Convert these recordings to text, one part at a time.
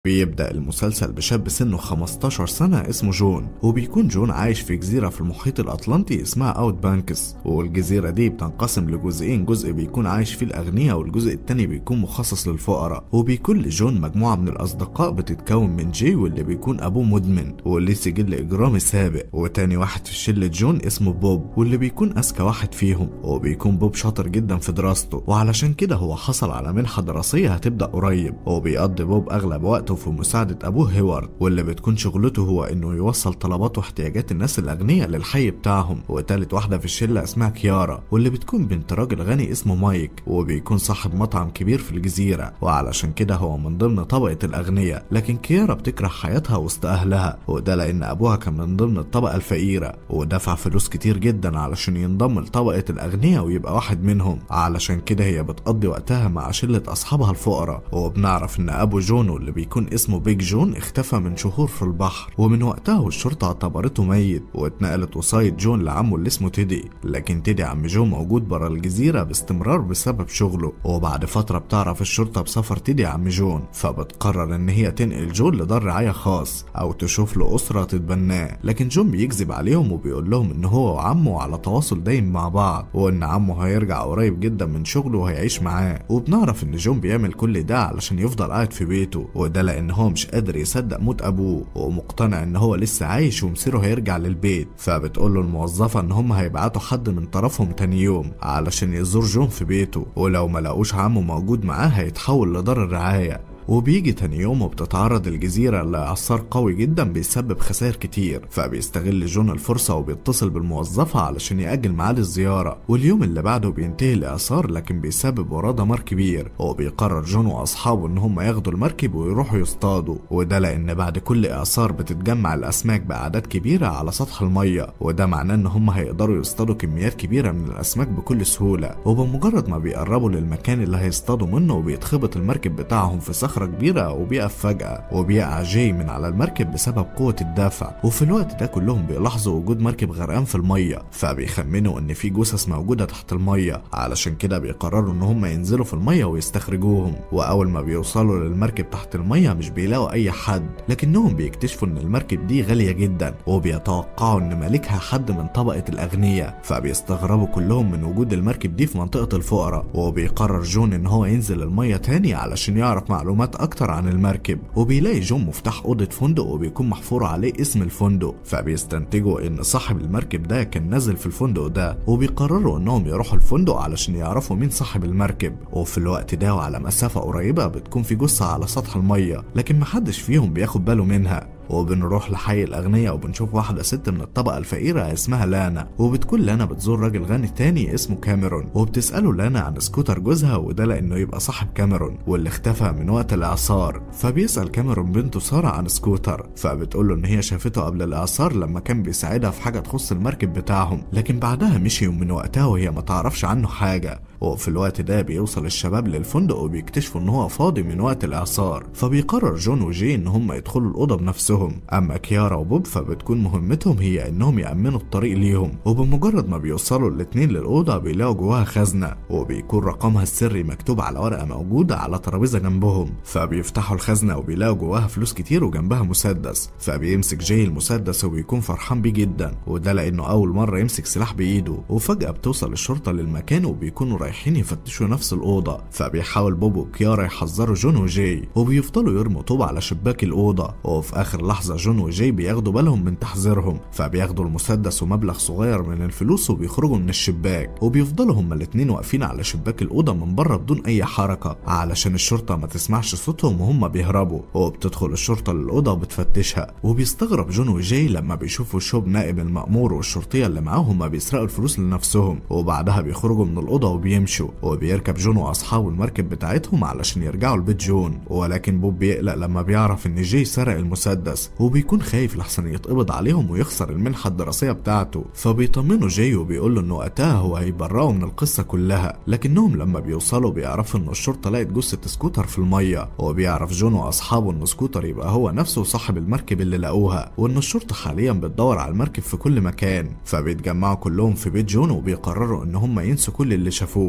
بيبدأ المسلسل بشاب سنه 15 سنة اسمه جون وبيكون جون عايش في جزيرة في المحيط الأطلنطي اسمها أوت بانكس والجزيرة دي بتنقسم لجزئين جزء بيكون عايش فيه الأغنياء والجزء التاني بيكون مخصص للفقراء وبيكون لجون مجموعة من الأصدقاء بتتكون من جي واللي بيكون أبوه مدمن واللي سجل إجرامي سابق وتاني واحد في شلة جون اسمه بوب واللي بيكون أذكى واحد فيهم وبيكون بوب شاطر جدا في دراسته وعلشان كده هو حصل على منحة دراسية هتبدأ قريب وبيقضي بوب أغلب وقته في مساعدة أبوه هيوارد واللي بتكون شغلته هو إنه يوصل طلبات واحتياجات الناس الأغنياء للحي بتاعهم وتالت واحدة في الشلة اسمها كيارا واللي بتكون بنت راجل غني اسمه مايك وبيكون صاحب مطعم كبير في الجزيرة وعلشان كده هو من ضمن طبقة الأغنياء لكن كيارا بتكره حياتها وسط أهلها وده لأن أبوها كان من ضمن الطبقة الفقيرة ودفع فلوس كتير جدا علشان ينضم لطبقة الأغنياء ويبقى واحد منهم علشان كده هي بتقضي وقتها مع شلة أصحابها الفقراء وبنعرف إن أبو جونو اللي بيكون اسمه بيج جون اختفى من شهور في البحر ومن وقتها والشرطة اعتبرته ميت واتنقلت وصاية جون لعمه اللي اسمه تيدي لكن تيدي عم جون موجود برا الجزيرة باستمرار بسبب شغله وبعد فترة بتعرف الشرطة بسفر تيدي عم جون فبتقرر ان هي تنقل جون لدار رعاية خاص او تشوف له اسرة تتبناه لكن جون بيكذب عليهم وبيقول لهم ان هو وعمه على تواصل دايم مع بعض وان عمه هيرجع قريب جدا من شغله وهيعيش معاه وبنعرف ان جون بيعمل كل ده علشان يفضل قاعد في بيته وده لان هو مش قادر يصدق موت ابوه ومقتنع ان هو لسه عايش ومصيره هيرجع للبيت فبتقول له الموظفه ان هم هيبعتوا حد من طرفهم تاني يوم علشان يزور جون في بيته ولو ما لقوش عمه موجود معاه هيتحول لدار الرعايه وبيجي تاني يوم وبتتعرض الجزيرة لإعصار قوي جدا بيسبب خسائر كتير فبيستغل جون الفرصة وبيتصل بالموظفة علشان يأجل ميعاد الزيارة واليوم اللي بعده بينتهي الإعصار لكن بيسبب وراه دمار كبير وبيقرر جون وأصحابه إن هم ياخدوا المركب ويروحوا يصطادوا وده لأن بعد كل إعصار بتتجمع الأسماك بأعداد كبيرة على سطح المية وده معناه إن هم هيقدروا يصطادوا كميات كبيرة من الأسماك بكل سهولة وبمجرد ما بيقربوا للمكان اللي هيصطادوا منه وبيتخبط المركب بتاعهم في صخرة كبيرة وبيقف فجأة وبيقع جاي من على المركب بسبب قوة الدفع وفي الوقت ده كلهم بيلاحظوا وجود مركب غرقان في المية فبيخمنوا ان في جثث موجودة تحت المية علشان كده بيقرروا ان هم ينزلوا في المية ويستخرجوهم واول ما بيوصلوا للمركب تحت المية مش بيلاقوا اي حد لكنهم بيكتشفوا ان المركب دي غالية جدا وبيتوقعوا ان مالكها حد من طبقة الاغنياء فبيستغربوا كلهم من وجود المركب دي في منطقة الفقراء وبيقرر جون ان هو ينزل المية تاني علشان يعرف معلومات اكتر عن المركب وبيلاقي جون مفتاح اوضه فندق وبيكون محفور عليه اسم الفندق فبيستنتجوا ان صاحب المركب ده كان نازل في الفندق ده وبيقرروا انهم يروحوا الفندق علشان يعرفوا مين صاحب المركب وفي الوقت ده وعلى مسافه قريبه بتكون في جثه على سطح الميه لكن محدش فيهم بياخد باله منها وبنروح لحي الأغنياء وبنشوف واحدة ست من الطبقة الفقيرة اسمها لانا وبتكون لانا بتزور راجل غني تاني اسمه كاميرون وبتسأله لانا عن سكوتر جوزها وده لأنه يبقى صاحب كاميرون واللي اختفى من وقت الإعصار فبيسأل كاميرون بنته سارة عن سكوتر فبتقول له إن هي شافته قبل الإعصار لما كان بيساعدها في حاجة تخص المركب بتاعهم لكن بعدها مشي ومن وقتها وهي ما تعرفش عنه حاجة وفي الوقت ده بيوصل الشباب للفندق وبيكتشفوا ان هو فاضي من وقت الاعصار فبيقرر جون وجي ان هم يدخلوا الاوضه بنفسهم اما كيارا وبوب فبتكون مهمتهم هي انهم يامنوا الطريق ليهم وبمجرد ما بيوصلوا الاتنين للاوضه بيلاقوا جواها خزنه وبيكون رقمها السري مكتوب على ورقه موجوده على ترابيزه جنبهم فبيفتحوا الخزنه وبيلاقوا جواها فلوس كتير وجنبها مسدس فبيمسك جاي المسدس وبيكون فرحان بيه جدا وده لانه اول مره يمسك سلاح بايده وفجاه بتوصل الشرطه للمكان وبيكونوا رايحين يفتشوا نفس الأوضة فبيحاول بوب وكيارا يحذروا جون وجاي وبيفضلوا يرموا طوب على شباك الأوضة وفي آخر لحظة جون وجاي بياخدوا بالهم من تحذيرهم فبياخدوا المسدس ومبلغ صغير من الفلوس وبيخرجوا من الشباك وبيفضلوا هما الاتنين واقفين على شباك الأوضة من بره بدون أي حركة علشان الشرطة ما تسمعش صوتهم وهم بيهربوا وبتدخل الشرطة للأوضة وبتفتشها وبيستغرب جون وجاي لما بيشوفوا شوب نائب المأمور والشرطية اللي معاهم ما بيسرقوا الفلوس لنفسهم وبعدها بيخرجوا من الأوضة وبيمشوا وبيركب جون واصحابه المركب بتاعتهم علشان يرجعوا لبيت جون ولكن بوب بيقلق لما بيعرف ان جاي سرق المسدس وبيكون خايف لحسن يتقبض عليهم ويخسر المنحه الدراسيه بتاعته فبيطمنوا جاي وبيقول له انه وقتها هو هيبرئه من القصه كلها لكنهم لما بيوصلوا بيعرفوا ان الشرطه لقت جثه سكوتر في الميه وبيعرف جون واصحابه ان سكوتر يبقى هو نفسه صاحب المركب اللي لقوها وان الشرطه حاليا بتدور على المركب في كل مكان فبيتجمعوا كلهم في بيت جون وبيقرروا ان هم ينسوا كل اللي شافوه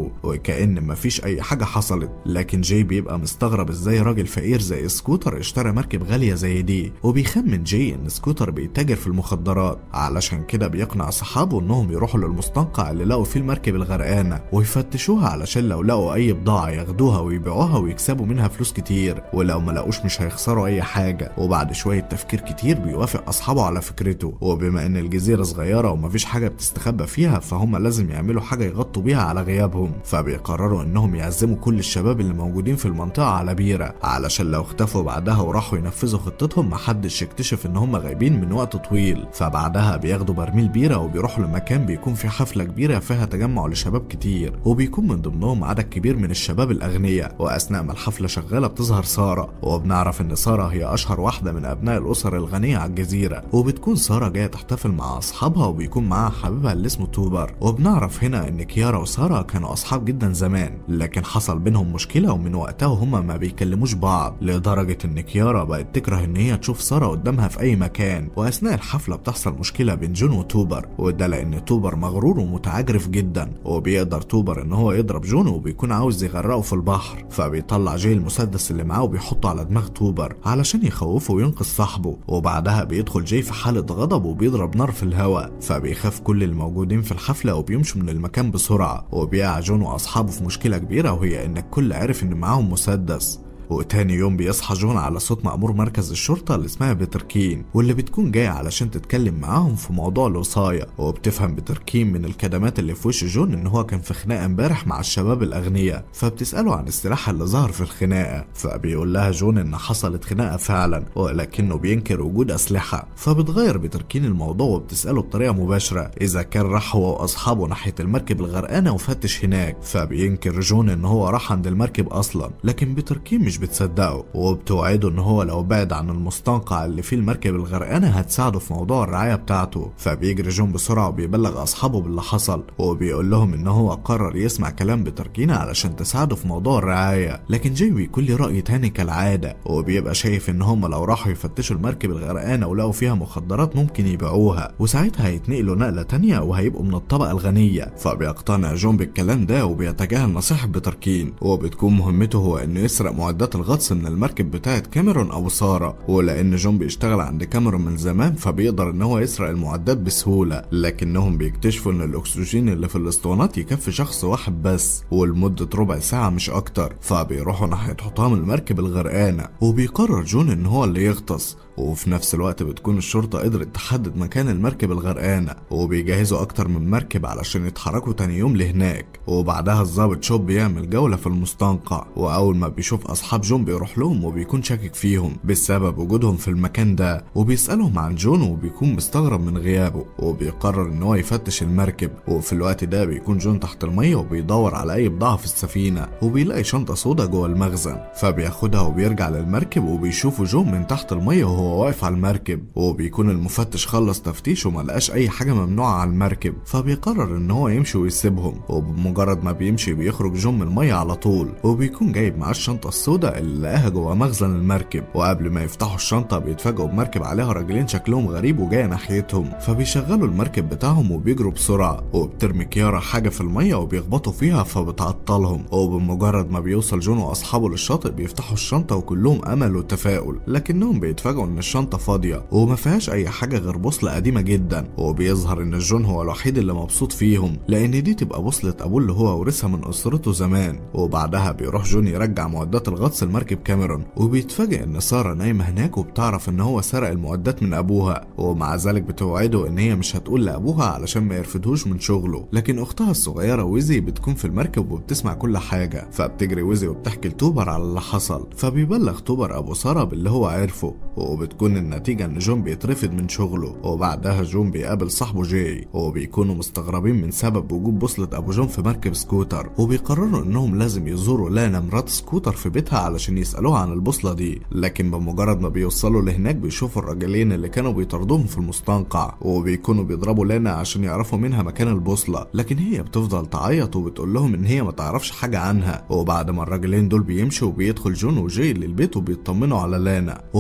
جو وكأن مفيش أي حاجة حصلت لكن جاي بيبقى مستغرب ازاي راجل فقير زي سكوتر اشترى مركب غالية زي دي وبيخمن جاي ان سكوتر بيتاجر في المخدرات علشان كده بيقنع صحابه انهم يروحوا للمستنقع اللي لقوا فيه المركب الغرقانة ويفتشوها علشان لو لقوا اي بضاعة ياخدوها ويبيعوها ويكسبوا منها فلوس كتير ولو ما لقوش مش هيخسروا اي حاجة وبعد شوية تفكير كتير بيوافق اصحابه على فكرته وبما ان الجزيرة صغيرة ومفيش حاجة بتستخبى فيها فهم لازم يعملوا حاجة يغطوا بيها على غيابهم فبيقرروا انهم يعزموا كل الشباب اللي موجودين في المنطقة على بيرة علشان لو اختفوا بعدها وراحوا ينفذوا خطتهم محدش يكتشف ان هم غايبين من وقت طويل فبعدها بياخدوا برميل بيرة وبيروحوا لمكان بيكون فيه حفلة كبيرة فيها تجمع لشباب كتير وبيكون من ضمنهم عدد كبير من الشباب الأغنياء وأثناء ما الحفلة شغالة بتظهر سارة وبنعرف إن سارة هي أشهر واحدة من أبناء الأسر الغنية على الجزيرة وبتكون سارة جاية تحتفل مع أصحابها وبيكون معاها حبيبها اللي اسمه توبر وبنعرف هنا إن كيارا وسارة كانوا أصحاب جدا زمان لكن حصل بينهم مشكلة ومن وقتها هما ما بيكلموش بعض لدرجة إن كيارا بقت تكره إن هي تشوف سارة قدامها في أي مكان وأثناء الحفلة بتحصل مشكلة بين جون وتوبر وده لأن توبر مغرور ومتعجرف جدا وبيقدر توبر إن هو يضرب جون وبيكون عاوز يغرقه في البحر فبيطلع جاي المسدس اللي معاه وبيحطه على دماغ توبر علشان يخوفه وينقذ صاحبه وبعدها بيدخل جاي في حالة غضب وبيضرب نار في الهواء فبيخاف كل الموجودين في الحفلة وبيمشوا من المكان بسرعة وبيقع جون وأصحابه في مشكلة كبيرة وهي إن الكل عرف إن معاهم مسدس وتاني يوم بيصحى جون على صوت مأمور مركز الشرطة اللي اسمها بتركين واللي بتكون جاية علشان تتكلم معاهم في موضوع الوصاية وبتفهم بتركين من الكدمات اللي في وش جون ان هو كان في خناقة امبارح مع الشباب الأغنياء فبتسأله عن السلاح اللي ظهر في الخناقة فبيقول لها جون ان حصلت خناقة فعلا ولكنه بينكر وجود أسلحة فبتغير بتركين الموضوع وبتسأله بطريقة مباشرة إذا كان راح هو وأصحابه ناحية المركب الغرقانة وفتش هناك فبينكر جون ان هو راح عند المركب أصلا لكن بتركين مش بتصدقه وبتوعده ان هو لو بعد عن المستنقع اللي فيه المركب الغرقانه هتساعده في موضوع الرعايه بتاعته فبيجري جون بسرعه وبيبلغ اصحابه باللي حصل وبيقول لهم ان هو قرر يسمع كلام بتركينا علشان تساعده في موضوع الرعايه لكن جاي بيكون ليه راي تاني كالعاده وبيبقى شايف ان هم لو راحوا يفتشوا المركب الغرقانه ولقوا فيها مخدرات ممكن يبيعوها وساعتها هيتنقلوا نقله تانيه وهيبقوا من الطبقه الغنيه فبيقتنع جون بالكلام ده وبيتجاهل نصيحه بتركين وبتكون مهمته هو انه يسرق معدات الغطس من المركب بتاعت كاميرون او ساره ولان جون بيشتغل عند كاميرون من زمان فبيقدر ان هو يسرق المعدات بسهوله لكنهم بيكتشفوا ان الاكسجين اللي في الاسطوانات يكفي شخص واحد بس ولمده ربع ساعه مش اكتر فبيروحوا ناحيه حطام المركب الغرقانه وبيقرر جون ان هو اللي يغطس وفي نفس الوقت بتكون الشرطة قدرت تحدد مكان المركب الغرقانة وبيجهزوا أكتر من مركب علشان يتحركوا تاني يوم لهناك وبعدها الضابط شوب بيعمل جولة في المستنقع وأول ما بيشوف أصحاب جون بيروح لهم وبيكون شاكك فيهم بسبب وجودهم في المكان ده وبيسألهم عن جون وبيكون مستغرب من غيابه وبيقرر إن هو يفتش المركب وفي الوقت ده بيكون جون تحت المية وبيدور على أي بضاعة في السفينة وبيلاقي شنطة سودا جوه المخزن فبياخدها وبيرجع للمركب وبيشوفوا جون من تحت المية وهو وهو واقف على المركب وبيكون المفتش خلص تفتيش وما لقاش اي حاجه ممنوعه على المركب فبيقرر ان هو يمشي ويسيبهم وبمجرد ما بيمشي بيخرج جون من الميه على طول وبيكون جايب معاه الشنطه السوداء اللي لقاها جوه مخزن المركب وقبل ما يفتحوا الشنطه بيتفاجئوا بمركب عليها راجلين شكلهم غريب وجايه ناحيتهم فبيشغلوا المركب بتاعهم وبيجروا بسرعه وبترمي كيارا حاجه في الميه وبيخبطوا فيها فبتعطلهم وبمجرد ما بيوصل جون واصحابه للشاطئ بيفتحوا الشنطه وكلهم امل وتفاؤل لكنهم بيتفاجئوا ان الشنطة فاضية وما فيهاش أي حاجة غير بوصلة قديمة جدا وبيظهر إن جون هو الوحيد اللي مبسوط فيهم لأن دي تبقى بوصلة أبوه اللي هو ورثها من أسرته زمان وبعدها بيروح جون يرجع معدات الغطس لمركب كاميرون وبيتفاجئ إن سارة نايمة هناك وبتعرف إن هو سرق المعدات من أبوها ومع ذلك بتوعده إن هي مش هتقول لأبوها علشان ما يرفدهوش من شغله لكن أختها الصغيرة ويزي بتكون في المركب وبتسمع كل حاجة فبتجري ويزي وبتحكي لتوبر على اللي حصل فبيبلغ توبر أبو سارة باللي هو عرفه وبتكون النتيجة إن جون بيترفد من شغله وبعدها جون بيقابل صاحبه جاي وبيكونوا مستغربين من سبب وجود بوصلة أبو جون في مركب سكوتر وبيقرروا إنهم لازم يزوروا لانا مرات سكوتر في بيتها علشان يسألوها عن البوصلة دي لكن بمجرد ما بيوصلوا لهناك بيشوفوا الراجلين اللي كانوا بيطاردوهم في المستنقع وبيكونوا بيضربوا لانا عشان يعرفوا منها مكان البوصلة لكن هي بتفضل تعيط وبتقول لهم إن هي ما تعرفش حاجة عنها وبعد ما الراجلين دول بيمشوا وبيدخل جون وجاي للبيت وبيطمنوا على لانا وبيعرفوا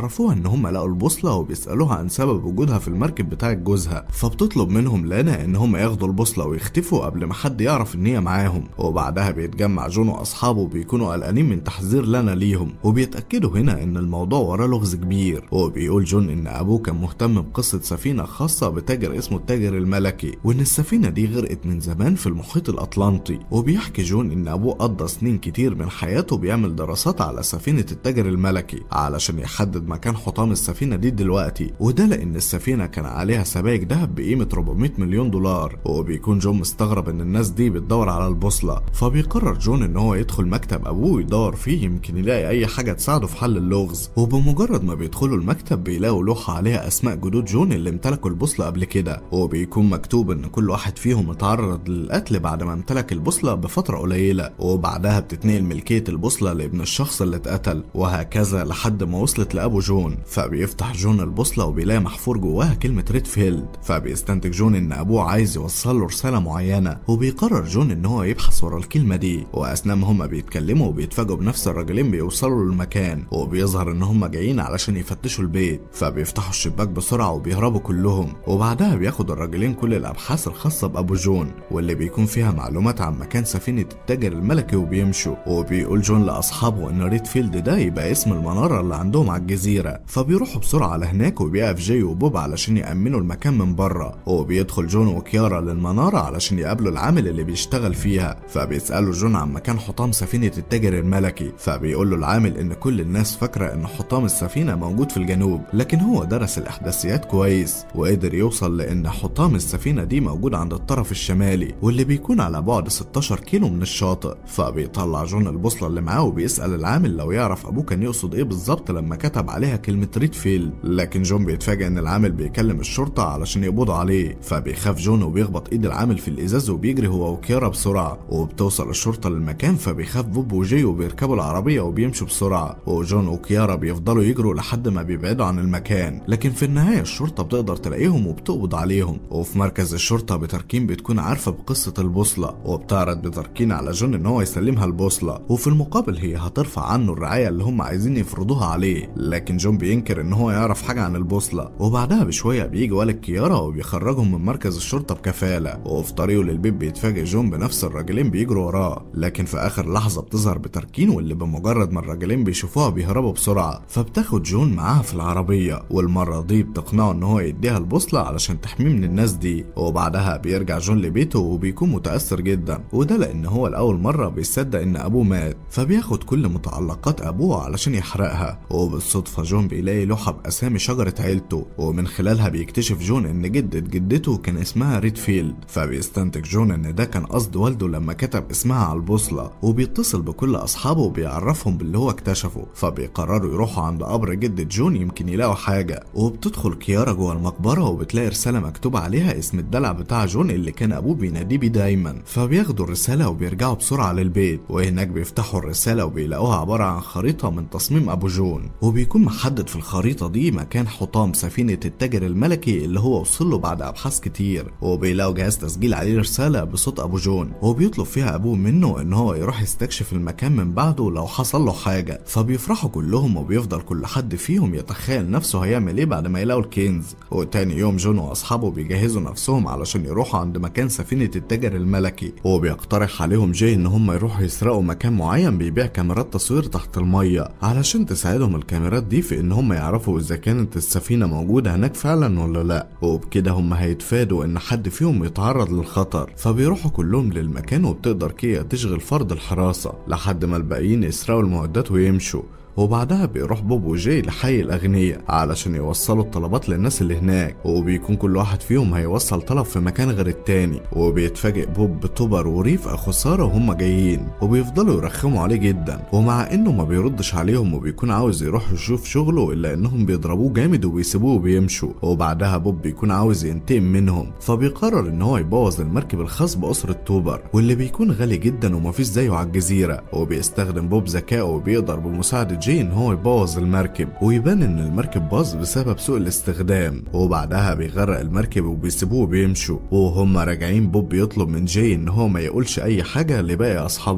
فبيعرفوها ان هم لقوا البوصله وبيسالوها عن سبب وجودها في المركب بتاع جوزها فبتطلب منهم لانا ان هم ياخدوا البوصله ويختفوا قبل ما حد يعرف ان هي معاهم وبعدها بيتجمع جون واصحابه وبيكونوا قلقانين من تحذير لانا ليهم وبيتاكدوا هنا ان الموضوع وراه لغز كبير وبيقول جون ان ابوه كان مهتم بقصه سفينه خاصه بتاجر اسمه التاجر الملكي وان السفينه دي غرقت من زمان في المحيط الاطلنطي وبيحكي جون ان ابوه قضى سنين كتير من حياته بيعمل دراسات على سفينه التاجر الملكي علشان يحدد مكان حطام السفينه دي دلوقتي وده لان السفينه كان عليها سبائك ذهب بقيمه 400 مليون دولار وبيكون جون مستغرب ان الناس دي بتدور على البوصله فبيقرر جون ان هو يدخل مكتب ابوه ويدور فيه يمكن يلاقي اي حاجه تساعده في حل اللغز وبمجرد ما بيدخلوا المكتب بيلاقوا لوحه عليها اسماء جدود جون اللي امتلكوا البوصله قبل كده وبيكون مكتوب ان كل واحد فيهم اتعرض للقتل بعد ما امتلك البوصله بفتره قليله وبعدها بتتنقل ملكيه البوصله لابن الشخص اللي اتقتل وهكذا لحد ما وصلت لابو جون فبيفتح جون البوصله وبيلاقي محفور جواها كلمه ريدفيلد فبيستنتج جون ان ابوه عايز يوصل له رساله معينه وبيقرر جون ان هو يبحث ورا الكلمه دي واثناء ما هما بيتكلموا وبيتفاجئوا بنفس الراجلين بيوصلوا للمكان وبيظهر ان هما جايين علشان يفتشوا البيت فبيفتحوا الشباك بسرعه وبيهربوا كلهم وبعدها بياخد الراجلين كل الابحاث الخاصه بابو جون واللي بيكون فيها معلومات عن مكان سفينه التاجر الملكي وبيمشوا وبيقول جون لاصحابه ان ريدفيلد ده يبقى اسم المناره اللي عندهم على الجزيره فبيروحوا بسرعه لهناك وبيقف جاي وبوب علشان يامنوا المكان من بره وبيدخل جون وكيارا للمناره علشان يقابلوا العامل اللي بيشتغل فيها فبيسالوا جون عن مكان حطام سفينه التاجر الملكي فبيقول له العامل ان كل الناس فاكره ان حطام السفينه موجود في الجنوب لكن هو درس الاحداثيات كويس وقدر يوصل لان حطام السفينه دي موجود عند الطرف الشمالي واللي بيكون على بعد 16 كيلو من الشاطئ فبيطلع جون البوصله اللي معاه وبيسال العامل لو يعرف ابوه كان يقصد ايه بالظبط لما كتب عليها كلمه ريدفيلد لكن جون بيتفاجئ ان العامل بيكلم الشرطه علشان يقبضوا عليه فبيخاف جون وبيخبط ايد العامل في الازاز وبيجري هو وكيارا بسرعه وبتوصل الشرطه للمكان فبيخاف بوب وجي وبيركبوا العربيه وبيمشوا بسرعه وجون وكيارا بيفضلوا يجروا لحد ما بيبعدوا عن المكان لكن في النهايه الشرطه بتقدر تلاقيهم وبتقبض عليهم وفي مركز الشرطه بتركين بتكون عارفه بقصه البوصله وبتعرض بتركين على جون ان هو يسلمها البوصله وفي المقابل هي هترفع عنه الرعايه اللي هم عايزين يفرضوها عليه لكن جون بينكر ان هو يعرف حاجه عن البوصله وبعدها بشويه بيجي والد كيارا وبيخرجهم من مركز الشرطه بكفاله وفي طريقه للبيت بيتفاجئ جون بنفس الراجلين بيجروا وراه لكن في اخر لحظه بتظهر بتركين واللي بمجرد ما الراجلين بيشوفوها بيهربوا بسرعه فبتاخد جون معاها في العربيه والمره دي بتقنعه ان هو يديها البوصله علشان تحميه من الناس دي وبعدها بيرجع جون لبيته وبيكون متاثر جدا وده لان هو لاول مره بيصدق ان ابوه مات فبياخد كل متعلقات ابوه علشان يحرقها وبالصدفه جون بيلاقي لوحه باسامي شجره عيلته ومن خلالها بيكتشف جون ان جده جدته كان اسمها ريدفيلد فبيستنتج جون ان ده كان قصد والده لما كتب اسمها على البوصله وبيتصل بكل اصحابه وبيعرفهم باللي هو اكتشفه فبيقرروا يروحوا عند قبر جده جون يمكن يلاقوا حاجه وبتدخل كيارا جوه المقبره وبتلاقي رساله مكتوب عليها اسم الدلع بتاع جون اللي كان ابوه بيناديه بيه دايما فبياخدوا الرساله وبيرجعوا بسرعه للبيت وهناك بيفتحوا الرساله وبيلاقوها عباره عن خريطه من تصميم ابو جون وبيكون محدد في الخريطه دي مكان حطام سفينه التاجر الملكي اللي هو وصل له بعد ابحاث كتير وبيلاقوا جهاز تسجيل عليه رساله بصوت ابو جون وبيطلب فيها ابوه منه ان هو يروح يستكشف المكان من بعده لو حصل له حاجه فبيفرحوا كلهم وبيفضل كل حد فيهم يتخيل نفسه هيعمل ايه بعد ما يلاقوا الكنز وتاني يوم جون واصحابه بيجهزوا نفسهم علشان يروحوا عند مكان سفينه التاجر الملكي وبيقترح عليهم جاي ان هم يروحوا يسرقوا مكان معين بيبيع كاميرات تصوير تحت الميه علشان تساعدهم الكاميرات دي في ان هم يعرفوا اذا كانت السفينه موجوده هناك فعلا ولا لا وبكده هم هيتفادوا ان حد فيهم يتعرض للخطر فبيروحوا كلهم للمكان وبتقدر كيا تشغل فرد الحراسه لحد ما الباقيين يسرقوا المعدات ويمشوا وبعدها بيروح بوب وجاي لحي الأغنياء علشان يوصلوا الطلبات للناس اللي هناك وبيكون كل واحد فيهم هيوصل طلب في مكان غير التاني وبيتفاجئ بوب بتوبر وريف أخو سارة وهم جايين وبيفضلوا يرخموا عليه جدا ومع إنه ما بيردش عليهم وبيكون عاوز يروح يشوف شغله إلا إنهم بيضربوه جامد وبيسيبوه وبيمشوا وبعدها بوب بيكون عاوز ينتقم منهم فبيقرر إن هو يبوظ المركب الخاص بأسرة توبر واللي بيكون غالي جدا ومفيش زيه على الجزيرة وبيستخدم بوب ذكائه وبيقدر بمساعدة جي ان هو يبوظ المركب ويبان ان المركب باظ بسبب سوء الاستخدام وبعدها بيغرق المركب وبيسيبوه وبيمشوا وهم راجعين بوب بيطلب من جاي ان هو ما يقولش اي حاجه لباقي اصحابهم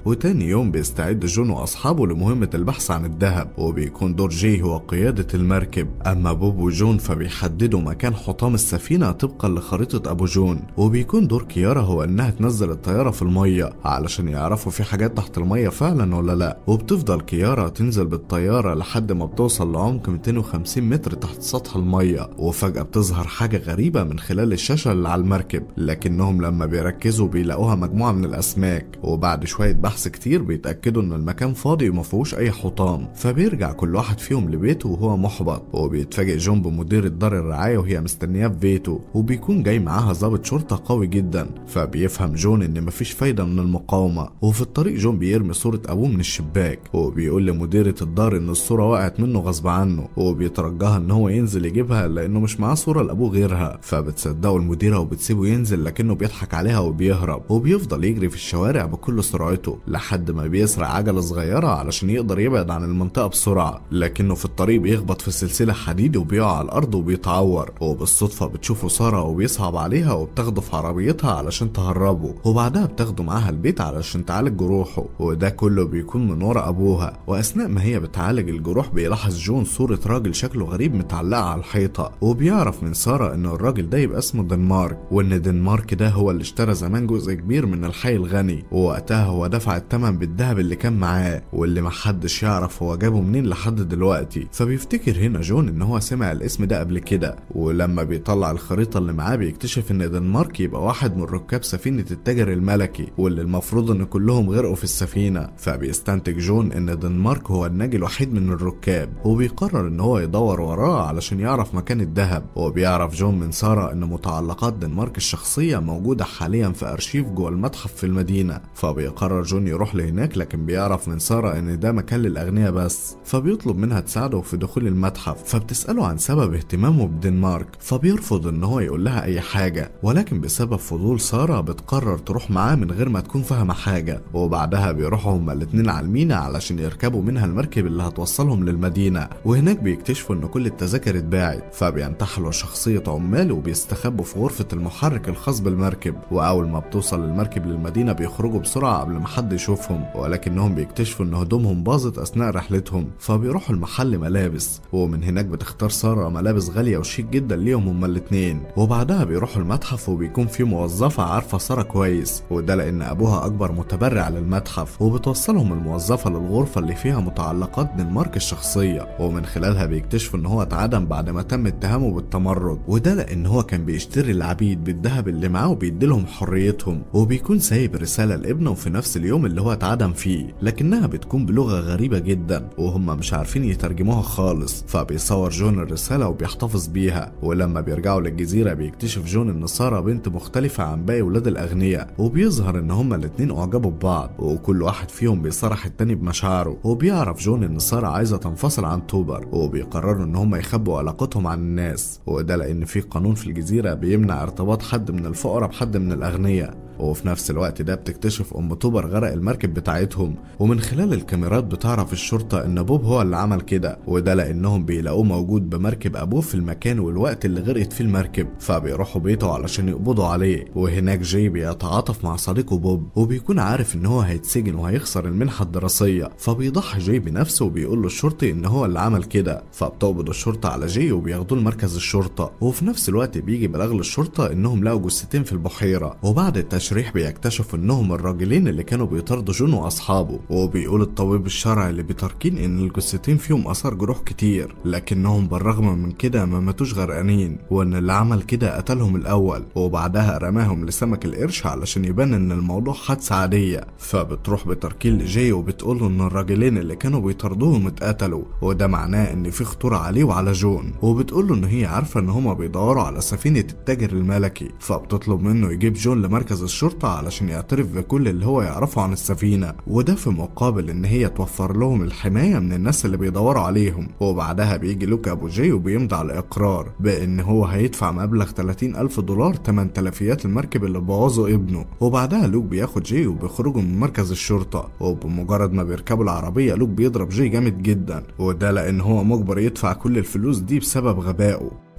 وتاني يوم بيستعد جون واصحابه لمهمة البحث عن الذهب وبيكون دور جي هو قيادة المركب اما بوب وجون فبيحددوا مكان حطام السفينة طبقا لخريطة ابو جون وبيكون دور كيارا هو انها تنزل الطيارة في المية علشان يعرفوا في حاجات تحت المية فعلا ولا لا وبتفضل كيارا تنزل بالطيارة لحد ما بتوصل لعمق 250 متر تحت سطح المية وفجأة بتظهر حاجة غريبة من خلال الشاشة اللي على المركب لكنهم لما بيركزوا بيلاقوها مجموعة من الأسماك وبعد شوية بحث كتير بيتأكدوا إن المكان فاضي ومفيهوش أي حطام فبيرجع كل واحد فيهم لبيته وهو محبط وبيتفاجئ جون بمدير دار الرعاية وهي مستنياه في بيته وبيكون جاي معاها ضابط شرطة قوي جدا فبيفهم جون إن مفيش فايدة من المقاومة وفي الطريق جون بيرمي صورة أبوه من الشباك وبيقول لمديرة الدار إن الصورة وقعت منه غصب عنه وبيترجاها إن هو ينزل يجيبها لأنه مش معاه صورة لأبوه غيرها فبتصدقه المديرة وبتسيبه ينزل لكنه بيضحك عليها وبيهرب وبيفضل يجري في الشوارع بكل سرعته لحد ما بيسرق عجلة صغيرة علشان يقدر يبعد عن المنطقة بسرعة لكنه في الطريق بيخبط في سلسلة حديد وبيقع على الأرض وبيتعور وبالصدفة بتشوفه سارة وبيصعب عليها وبتاخده في عربيتها علشان تهربه وبعدها بتاخده معاها البيت علشان تعالج جروحه وده كله بيكون من ورا أبوها وأثناء ما هي بتعالج الجروح بيلاحظ جون صورة راجل شكله غريب متعلقة على الحيطة وبيعرف من سارة إن الراجل ده يبقى اسمه دنمارك وإن دنمارك ده هو اللي اشترى زمان جزء كبير من الحي الغني ووقتها هو دفع الثمن بالذهب اللي كان معاه واللي محدش يعرف هو جابه منين لحد دلوقتي فبيفتكر هنا جون إن هو سمع الاسم ده قبل كده ولما بيطلع الخريطة اللي معاه بيكتشف إن دنمارك يبقى واحد من ركاب سفينة التاجر الملكي واللي المفروض إن كلهم غرقوا في السفينة فبيستنتج جون إن دنمارك هو الناجي الوحيد من الركاب وبيقرر إن هو يدور وراه علشان يعرف مكان الذهب وبيعرف جون من سارة إن متعلقات دنمارك الشخصية موجودة حاليا في أرشيف جوه المتحف في المدينة فبيقرر جون يروح لهناك لكن بيعرف من سارة إن ده مكان للأغنياء بس فبيطلب منها تساعده في دخول المتحف فبتسأله عن سبب اهتمامه بدنمارك فبيرفض إن هو يقول لها أي حاجة ولكن بسبب فضول سارة بتقرر تروح معاه من غير ما تكون فاهمة حاجة وبعدها بيروحوا هما الاتنين على المينا علشان يركبوا منها المركب اللي هتوصلهم للمدينة وهناك بيكتشفوا إن كل التذاكر اتباعت فبينتحلوا شخصية عمال وبيستخبوا في غرفة المحرك الخاص بالمركب وأول ما بتوصل المركب للمدينة بيخرجوا بسرعة قبل ما حد يشوفهم ولكنهم بيكتشفوا إن هدومهم باظت أثناء رحلتهم فبيروحوا المحل ملابس ومن هناك بتختار سارة ملابس غالية وشيك جدا ليهم هما الاتنين وبعدها بيروحوا المتحف وبيكون في موظفة عارفة سارة كويس وده لأن أبوها أكبر متبرع للمتحف وبتوصلهم الموظفة للغرفة اللي فيها متعلقات دنمارك الشخصية ومن خلالها بيكتشفوا إن هو اتعدم بعد ما تم اتهامه بالتمرد وده لأن هو كان بيشتري العبيد بالذهب اللي معاه وبيديلهم حريتهم وبيكون سايب رسالة لابنه في نفس اليوم اللي هو اتعدم فيه لكنها بتكون بلغة غريبة جدا وهم مش عارفين يترجموها خالص فبيصور جون الرسالة وبيحتفظ بيها ولما بيرجعوا للجزيرة بيكتشف جون إن سارة بنت مختلفة عن باقي ولاد الأغنياء وبيظهر إن هما الاتنين أعجبوا ببعض وكل واحد فيهم بيصرح التاني بمشاعره وبيعرف جون إن سارة عايزة تنفصل عن توبر وبيقرروا إن هما يخبوا علاقتهم عن الناس وده لأن في قانون في الجزيرة بيمنع ارتباط حد من الفقراء بحد من الأغنياء وفي نفس الوقت ده بتكتشف ام توبر غرق المركب بتاعتهم ومن خلال الكاميرات بتعرف الشرطة ان بوب هو اللي عمل كده وده لانهم بيلاقوه موجود بمركب ابوه في المكان والوقت اللي غرقت فيه المركب فبيروحوا بيته علشان يقبضوا عليه وهناك جاي بيتعاطف مع صديقه بوب وبيكون عارف ان هو هيتسجن وهيخسر المنحة الدراسية فبيضحي جاي بنفسه وبيقول له الشرطي ان هو اللي عمل كده فبتقبض الشرطة على جاي وبياخدوه لمركز الشرطة وفي نفس الوقت بيجي بلاغ للشرطة انهم لقوا جثتين في البحيرة وبعد التشريح بيكتشف انهم الراجلين اللي كانوا بيطاردوا جون واصحابه وبيقول الطبيب الشرعي اللي بيتركين ان الجثتين فيهم اثار جروح كتير لكنهم بالرغم من كده ما ماتوش غرقانين وان اللي عمل كده قتلهم الاول وبعدها رماهم لسمك القرش علشان يبان ان الموضوع حادثة عادية فبتروح بتركين لجاي وبتقول له ان الراجلين اللي كانوا بيطاردوهم اتقتلوا وده معناه ان في خطورة عليه وعلى جون وبتقول له ان هي عارفة ان هما بيدوروا على سفينة التاجر الملكي فبتطلب منه يجيب جون لمركز الشرطة علشان يعترف بكل اللي هو يعرفه عن السفينة وده في مقابل ان هي توفر لهم الحماية من الناس اللي بيدوروا عليهم وبعدها بيجي لوكا ابو جاي وبيمضي على اقرار بان هو هيدفع مبلغ 30 الف دولار تمن تلفيات المركب اللي بوظه ابنه وبعدها لوك بياخد جاي وبيخرجوا من مركز الشرطة وبمجرد ما بيركبوا العربية لوك بيضرب جاي جامد جدا وده لان هو مجبر يدفع كل الفلوس دي بسبب غبائه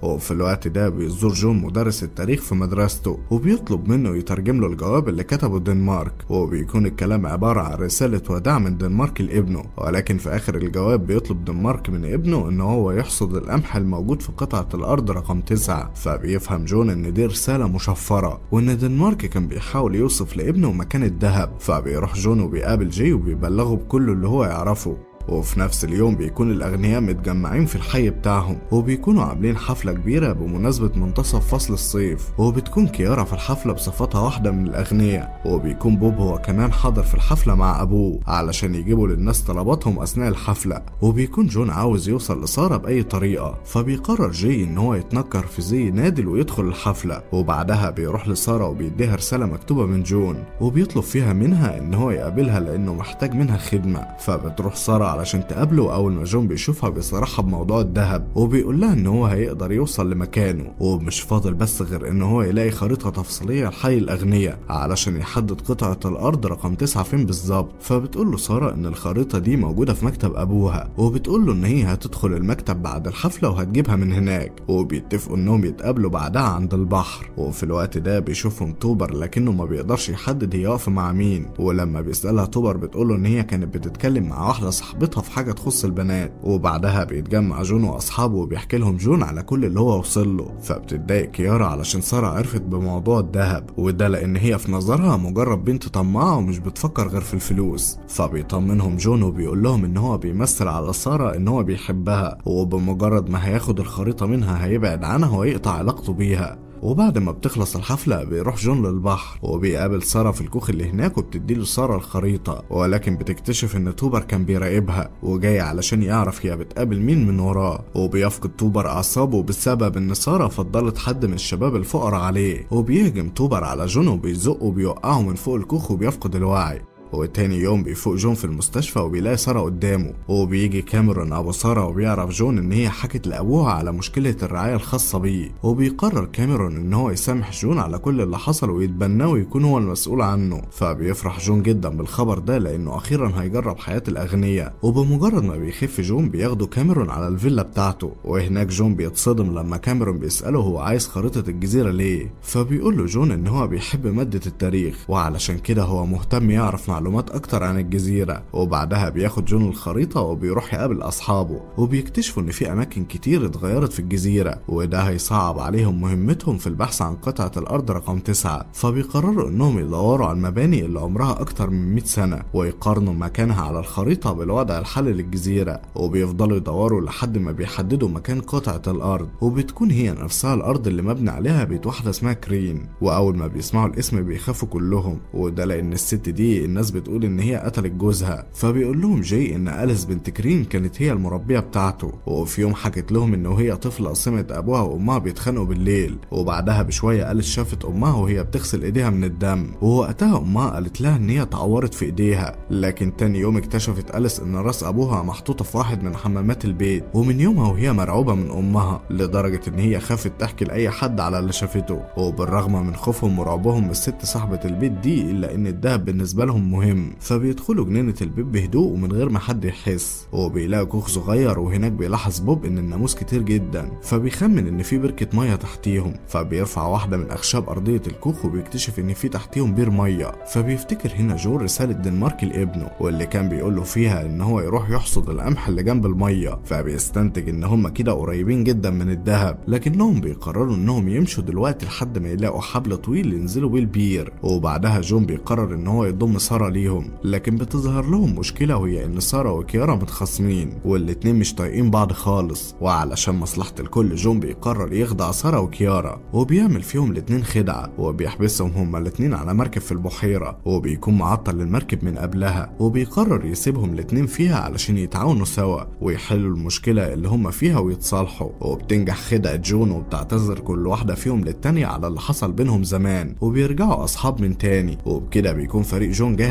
وفي الوقت ده بيزور جون مدرس التاريخ في مدرسته وبيطلب منه يترجم له الجواب اللي كتبه الدنمارك وبيكون الكلام عبارة عن رسالة وداع من الدنمارك لابنه ولكن في آخر الجواب بيطلب الدنمارك من ابنه إن هو يحصد القمح الموجود في قطعة الأرض رقم تسعة فبيفهم جون إن دي رسالة مشفرة وإن الدنمارك كان بيحاول يوصف لابنه مكان الذهب فبيروح جون وبيقابل جي وبيبلغه بكل اللي هو يعرفه وفي نفس اليوم بيكون الأغنياء متجمعين في الحي بتاعهم وبيكونوا عاملين حفلة كبيرة بمناسبة منتصف فصل الصيف وبتكون كيارا في الحفلة بصفتها واحدة من الأغنياء وبيكون بوب هو كمان حاضر في الحفلة مع أبوه علشان يجيبوا للناس طلباتهم أثناء الحفلة وبيكون جون عاوز يوصل لسارة بأي طريقة فبيقرر جي إن هو يتنكر في زي نادل ويدخل الحفلة وبعدها بيروح لسارة وبيديها رسالة مكتوبة من جون وبيطلب فيها منها إن هو يقابلها لأنه محتاج منها خدمة فبتروح سارة علشان تقابله أول ما جون بيشوفها بيصرحها بموضوع الذهب وبيقول لها إن هو هيقدر يوصل لمكانه ومش فاضل بس غير إن هو يلاقي خريطة تفصيلية لحي الأغنياء علشان يحدد قطعة الأرض رقم تسعة فين بالظبط فبتقول له سارة إن الخريطة دي موجودة في مكتب أبوها وبتقول له إن هي هتدخل المكتب بعد الحفلة وهتجيبها من هناك وبيتفقوا إنهم يتقابلوا بعدها عند البحر وفي الوقت ده بيشوفهم توبر لكنه ما بيقدرش يحدد هي واقفة مع مين ولما بيسألها توبر بتقول له إن هي كانت بتتكلم مع واحدة صاحبتها في حاجة تخص البنات وبعدها بيتجمع جون وأصحابه وبيحكي لهم جون على كل اللي هو وصل له فبتتضايق كيارا علشان سارة عرفت بموضوع الذهب وده لأن هي في نظرها مجرد بنت طماعة ومش بتفكر غير في الفلوس فبيطمنهم جون وبيقول لهم إن هو بيمثل على سارة إن هو بيحبها وبمجرد ما هياخد الخريطة منها هيبعد عنها ويقطع علاقته بيها وبعد ما بتخلص الحفلة بيروح جون للبحر وبيقابل سارة في الكوخ اللي هناك وبتديله سارة الخريطة ولكن بتكتشف ان توبر كان بيراقبها وجاي علشان يعرف هي بتقابل مين من وراه وبيفقد توبر اعصابه بسبب ان سارة فضلت حد من الشباب الفقراء عليه وبيهجم توبر على جون وبيزقه وبيوقعه من فوق الكوخ وبيفقد الوعي وتاني يوم بيفوق جون في المستشفى وبيلاقي سارة قدامه وبيجي كاميرون أبو سارة وبيعرف جون إن هي حكت لأبوها على مشكلة الرعاية الخاصة بيه وبيقرر كاميرون إن هو يسامح جون على كل اللي حصل ويتبناه ويكون هو المسؤول عنه فبيفرح جون جدا بالخبر ده لأنه أخيرا هيجرب حياة الأغنياء وبمجرد ما بيخف جون بياخده كاميرون على الفيلا بتاعته وهناك جون بيتصدم لما كاميرون بيسأله هو عايز خريطة الجزيرة ليه فبيقول له جون إن هو بيحب مادة التاريخ وعلشان كده هو مهتم يعرف معلومات أكتر عن الجزيرة وبعدها بياخد جون الخريطة وبيروح يقابل أصحابه وبيكتشفوا إن في أماكن كتير اتغيرت في الجزيرة وده هيصعب عليهم مهمتهم في البحث عن قطعة الأرض رقم تسعة فبيقرروا إنهم يدوروا على المباني اللي عمرها أكتر من 100 سنة ويقارنوا مكانها على الخريطة بالوضع الحالي للجزيرة وبيفضلوا يدوروا لحد ما بيحددوا مكان قطعة الأرض وبتكون هي نفسها الأرض اللي مبني عليها بيت واحدة اسمها كرين وأول ما بيسمعوا الاسم بيخافوا كلهم وده لأن الست دي الناس بتقول إن هي قتلت جوزها فبيقول لهم جاي إن أليس بنت كرين كانت هي المربية بتاعته وفي يوم حكت لهم إن وهي طفلة سمعت أبوها وأمها بيتخانقوا بالليل وبعدها بشوية أليس شافت أمها وهي بتغسل إيديها من الدم ووقتها أمها قالت لها إن هي اتعورت في إيديها لكن تاني يوم اكتشفت أليس إن راس أبوها محطوطة في واحد من حمامات البيت ومن يومها وهي مرعوبة من أمها لدرجة إن هي خافت تحكي لأي حد على اللي شافته وبالرغم من خوفهم ورعبهم من الست صاحبة البيت دي إلا إن الدهب بالنسبة لهم مهم فبيدخلوا جنينة البيت بهدوء ومن غير ما حد يحس وبيلاقي كوخ صغير وهناك بيلاحظ بوب إن الناموس كتير جدا فبيخمن إن في بركة مية تحتيهم فبيرفع واحدة من أخشاب أرضية الكوخ وبيكتشف إن في تحتيهم بير مية فبيفتكر هنا جون رسالة دنمارك لابنه واللي كان بيقول له فيها إن هو يروح يحصد القمح اللي جنب المية فبيستنتج إن هما كده قريبين جدا من الذهب لكنهم بيقرروا إنهم يمشوا دلوقتي لحد ما يلاقوا حبل طويل ينزلوا بيه البير وبعدها جون بيقرر إن هو يضم سارة ليهم لكن بتظهر لهم مشكلة وهي إن سارة وكيارا متخاصمين والاتنين مش طايقين بعض خالص وعلشان مصلحة الكل جون بيقرر يخدع سارة وكيارا وبيعمل فيهم الاتنين خدعة وبيحبسهم هما الاتنين على مركب في البحيرة وبيكون معطل المركب من قبلها وبيقرر يسيبهم الاتنين فيها علشان يتعاونوا سوا ويحلوا المشكلة اللي هما فيها ويتصالحوا وبتنجح خدعة جون وبتعتذر كل واحدة فيهم للتانية على اللي حصل بينهم زمان وبيرجعوا أصحاب من تاني وبكده بيكون فريق جون جاهز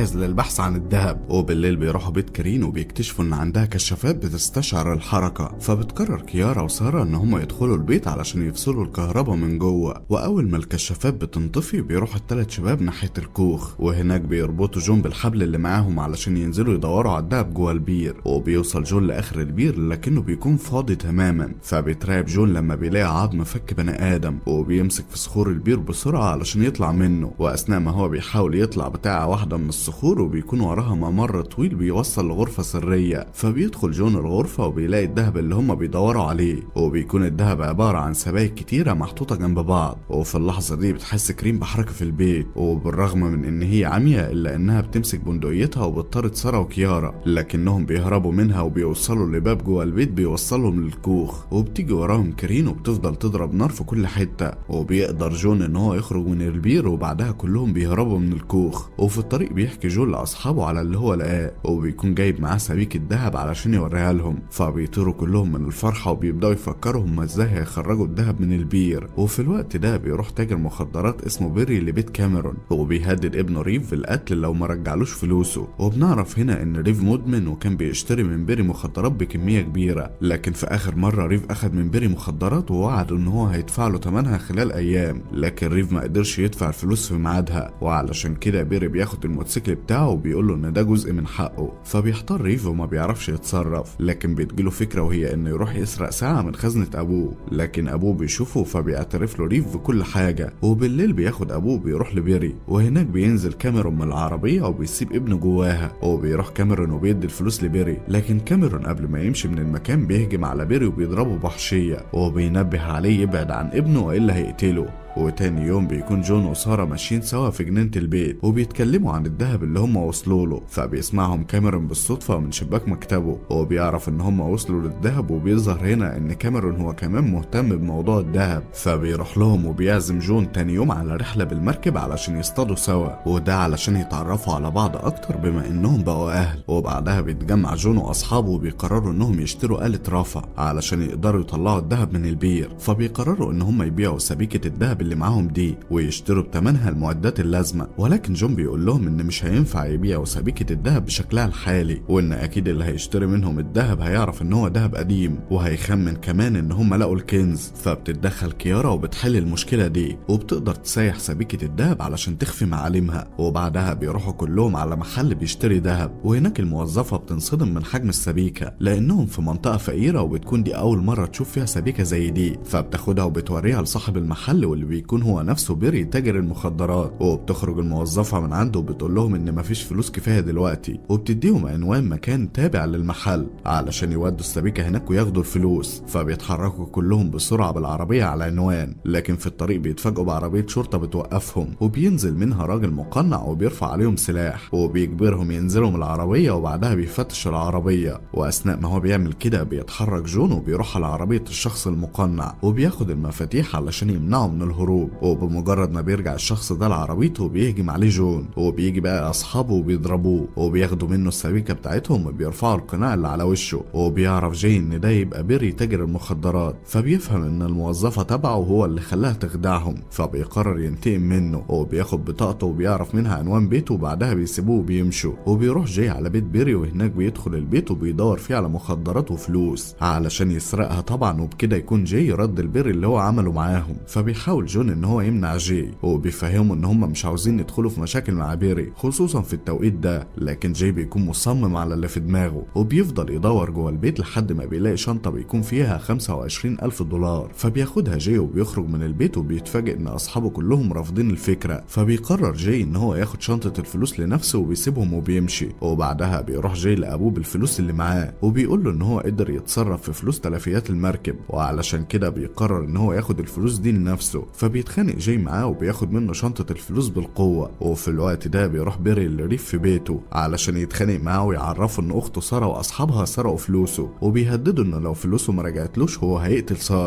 وبيجهز للبحث عن الذهب وبالليل بيروحوا بيت كارين وبيكتشفوا ان عندها كشافات بتستشعر الحركة فبتقرر كيارا وسارة ان هم يدخلوا البيت علشان يفصلوا الكهرباء من جوه واول ما الكشافات بتنطفي بيروح الثلاث شباب ناحية الكوخ وهناك بيربطوا جون بالحبل اللي معاهم علشان ينزلوا يدوروا على الدهب جوه البير وبيوصل جون لاخر البير لكنه بيكون فاضي تماما فبيترعب جون لما بيلاقي عظم فك بني ادم وبيمسك في صخور البير بسرعة علشان يطلع منه واثناء ما هو بيحاول يطلع بتاع واحدة من الصخور وبيكون وراها ممر طويل بيوصل لغرفة سرية فبيدخل جون الغرفة وبيلاقي الدهب اللي هما بيدوروا عليه وبيكون الدهب عبارة عن سبائك كتيرة محطوطة جنب بعض وفي اللحظة دي بتحس كريم بحركة في البيت وبالرغم من ان هي عمية الا انها بتمسك بندقيتها وبتطارد سارة وكيارا لكنهم بيهربوا منها وبيوصلوا لباب جوه البيت بيوصلهم للكوخ وبتيجي وراهم كرين وبتفضل تضرب نار في كل حتة وبيقدر جون ان هو يخرج من البير وبعدها كلهم بيهربوا من الكوخ وفي الطريق بيحكي جون لاصحابه على اللي هو لقاه وبيكون جايب معاه سبيك الذهب علشان يوريها لهم فبيطيروا كلهم من الفرحة وبيبدأوا يفكروا هما ازاي هيخرجوا الذهب من البير وفي الوقت ده بيروح تاجر مخدرات اسمه بيري لبيت كاميرون وبيهدد ابنه ريف بالقتل لو ما رجعلوش فلوسه وبنعرف هنا ان ريف مدمن وكان بيشتري من بيري مخدرات بكمية كبيرة لكن في اخر مرة ريف اخد من بيري مخدرات ووعد ان هو هيدفع له ثمنها خلال ايام لكن ريف ما قدرش يدفع الفلوس في ميعادها وعلشان كده بيري بياخد الموتوسيكل بتاعه وبيقول له ان ده جزء من حقه فبيحتار ريف وما بيعرفش يتصرف لكن بتجيله فكرة وهي انه يروح يسرق ساعة من خزنة ابوه لكن ابوه بيشوفه فبيعترف له ريف بكل حاجة وبالليل بياخد ابوه بيروح لبيري وهناك بينزل كاميرون من العربية وبيسيب ابنه جواها وبيروح كاميرون وبيدي الفلوس لبيري لكن كاميرون قبل ما يمشي من المكان بيهجم على بيري وبيضربه بوحشية وبينبه عليه يبعد عن ابنه والا هيقتله وتاني يوم بيكون جون وسارة ماشيين سوا في جنينة البيت وبيتكلموا عن الذهب اللي هم وصلوا له فبيسمعهم كاميرون بالصدفة من شباك مكتبه وبيعرف ان هم وصلوا للذهب وبيظهر هنا ان كاميرون هو كمان مهتم بموضوع الذهب فبيروح لهم وبيعزم جون تاني يوم على رحلة بالمركب علشان يصطادوا سوا وده علشان يتعرفوا على بعض اكتر بما انهم بقوا اهل وبعدها بيتجمع جون واصحابه وبيقرروا انهم يشتروا آلة رافع علشان يقدروا يطلعوا الذهب من البير فبيقرروا ان هم يبيعوا سبيكة الذهب اللي معاهم دي ويشتروا بتمنها المعدات اللازمة ولكن جون بيقول لهم ان مش هينفع يبيعوا سبيكة الذهب بشكلها الحالي وان اكيد اللي هيشتري منهم الذهب هيعرف ان هو ذهب قديم وهيخمن كمان ان هم لقوا الكنز فبتتدخل كيارا وبتحل المشكلة دي وبتقدر تسيح سبيكة الذهب علشان تخفي معالمها وبعدها بيروحوا كلهم على محل بيشتري ذهب وهناك الموظفة بتنصدم من حجم السبيكة لانهم في منطقة فقيرة وبتكون دي اول مرة تشوف فيها سبيكة زي دي فبتاخدها وبتوريها لصاحب المحل واللي بيكون هو نفسه بيري تاجر المخدرات وبتخرج الموظفة من عنده وبتقول لهم ان مفيش فلوس كفاية دلوقتي وبتديهم عنوان مكان تابع للمحل علشان يودوا السبيكة هناك وياخدوا الفلوس فبيتحركوا كلهم بسرعة بالعربية على عنوان لكن في الطريق بيتفاجئوا بعربية شرطة بتوقفهم وبينزل منها راجل مقنع وبيرفع عليهم سلاح وبيجبرهم ينزلوا من العربية وبعدها بيفتش العربية واثناء ما هو بيعمل كده بيتحرك جون وبيروح على عربية الشخص المقنع وبياخد المفاتيح علشان يمنعه من الهروب وبمجرد ما بيرجع الشخص ده لعربيته بيهجم عليه جون وبيجي بقى اصحابه وبيضربوه وبياخدوا منه السبيكه بتاعتهم وبيرفعوا القناع اللي على وشه وبيعرف جاي ان ده يبقى بيري تاجر المخدرات فبيفهم ان الموظفه تبعه هو اللي خلاها تخدعهم فبيقرر ينتقم منه وبياخد بطاقته وبيعرف منها عنوان بيته وبعدها بيسيبوه وبيمشوا وبيروح جاي على بيت بيري وهناك بيدخل البيت وبيدور فيه على مخدرات وفلوس علشان يسرقها طبعا وبكده يكون جاي رد البيري اللي هو عمله معاهم فبيحاول جون ان هو يمنع جاي وبيفهمه ان هم مش عاوزين يدخلوا في مشاكل مع بيري خصوصا في التوقيت ده لكن جاي بيكون مصمم على اللي في دماغه وبيفضل يدور جوه البيت لحد ما بيلاقي شنطه بيكون فيها 25 الف دولار فبياخدها جاي وبيخرج من البيت وبيتفاجئ ان اصحابه كلهم رافضين الفكره فبيقرر جاي ان هو ياخد شنطه الفلوس لنفسه وبيسيبهم وبيمشي وبعدها بيروح جاي لابوه بالفلوس اللي معاه وبيقول له ان هو قدر يتصرف في فلوس تلفيات المركب وعلشان كده بيقرر ان هو ياخد الفلوس دي لنفسه فبيتخانق جاي معاه وبياخد منه شنطة الفلوس بالقوة وفي الوقت ده بيروح بيري لريف في بيته علشان يتخانق معاه ويعرفه ان اخته سارة واصحابها سرقوا فلوسه وبيهددوا انه لو فلوسه ما رجعتلوش هو هيقتل سارة